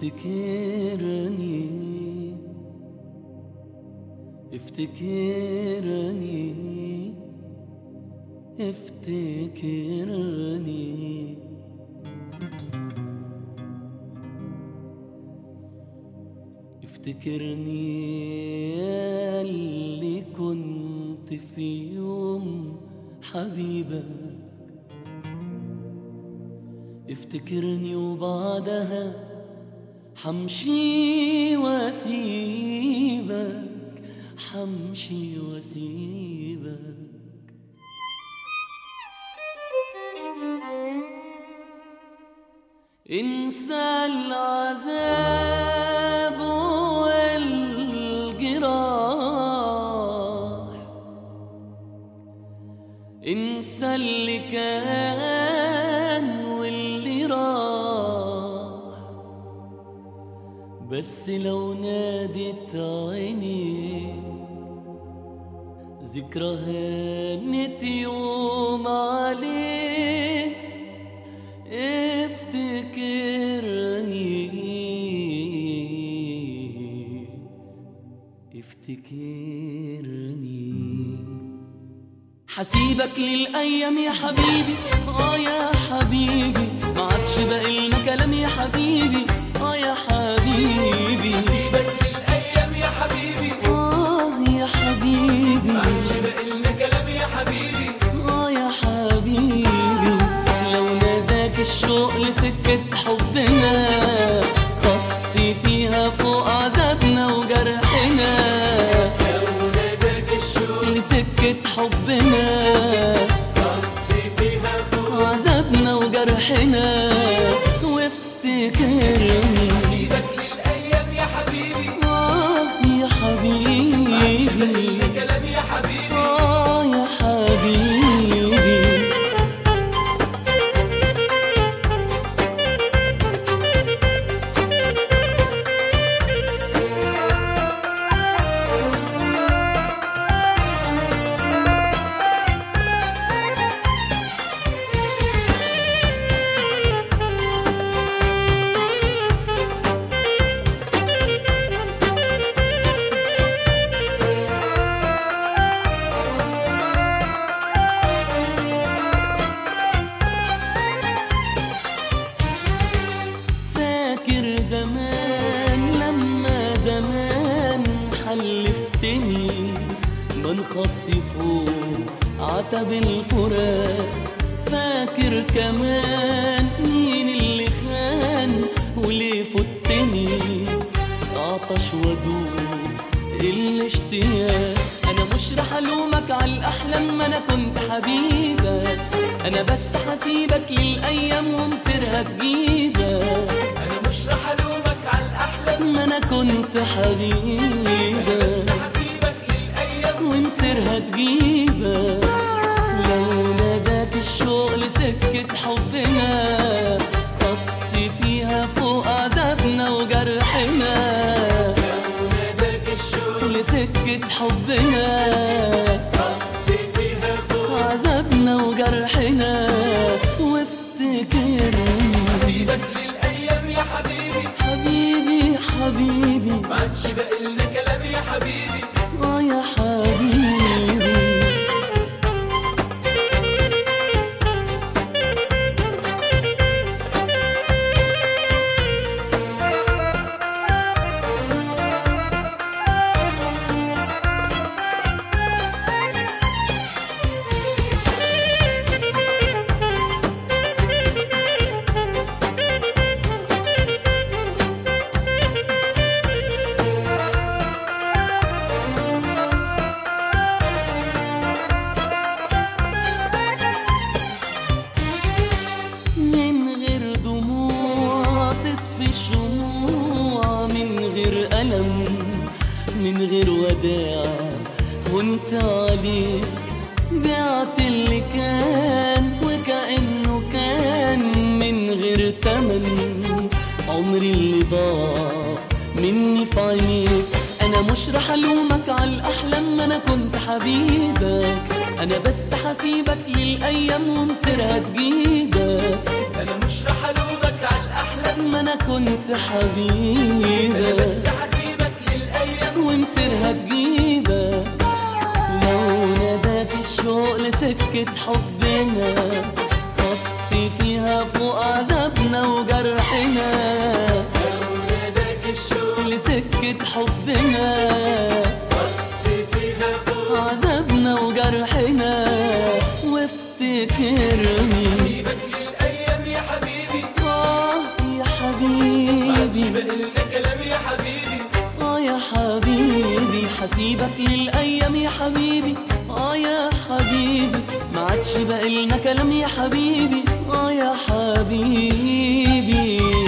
افتكرني افتكرني افتكرني افتكرني يا اللي كنت في يوم حبيبك افتكرني وبعدها حمشي واسيبك حمشي واسيبك انسى العذاب والجراح انسى اللي كان واللي راح بس لو نادت عيني ذكرى هانت يوم عليك افتكرني افتكرني حسيبك للأيام يا حبيبي آه يا حبيبي ما عادش باقي لنا كلام يا حبيبي آه يا حبيبي سيبك للايام يا حبيبي آه يا حبيبي معلش باقي لنا كلام يا حبيبي آه يا حبيبي لو ناداك الشوق لسكة حبنا خطي فيها فوق عذابنا وجرحنا لو ناداك الشوق لسكة حبنا قضي فيها فوق عذابنا وجرحنا وافتكرني سيبك للايام يا حبيبي آه يا معلش باقي حبيبي لنا كلام يا حبيبي آه يا حبيبي فاكر زمان لما زمان حلفتني بنخطي فوق عتب الفراق فاكر كمان مين اللي خان وليه فتني عطش ودوب الاشتياق انا مش رح الومك على الاحلام ما انا كنت حبيبك انا بس حسيبك للايام ومصيرها تجيبك انا مش رح الومك على الاحلام ما انا كنت حبيبك بس هسيبك للايام ومصيرها تجيبك لو ناداك الشوق لسكة حبنا خطي فيها فوق عذابنا وجرحنا لو ناداك الشوق لسكة حبنا قضي فيها فوق عذابنا وجرحنا وافتكرني سيبك للايام يا حبيبي حبيبي حبيبي ما عادش باقي لنا كلام يا حبيبي اه يا حبيبي من غير دموع تطفي شموع من غير ألم من غير وداع وانت عليك بعت اللي كان وكأنه كان من غير تمن عمري اللي ضاع مني في عينيك انا مش رح الومك على الاحلام ما انا كنت حبيبك انا بس حسيبك للايام ومصيرها تجيبك انا مش رح الومك على الاحلام احلى ما انا كنت انا حبيبك بس هسيبك للايام ومصيرها تجيبك لو ناداك الشوق لسكة حبنا خطي فيها فوق عذابنا وجرحنا ناداك الشوق لسكة حبنا فيها فوق عذابنا وجرحنا وافتكرني سيبك للايام يا حبيبي آه يا عادش حبيبي بقلنا كلام يا حبيبي آه يا حبيبي حسيبك للأيام يا حبيبي آه يا حبيبي ما عادش بقالنا كلام يا حبيبي آه يا حبيبي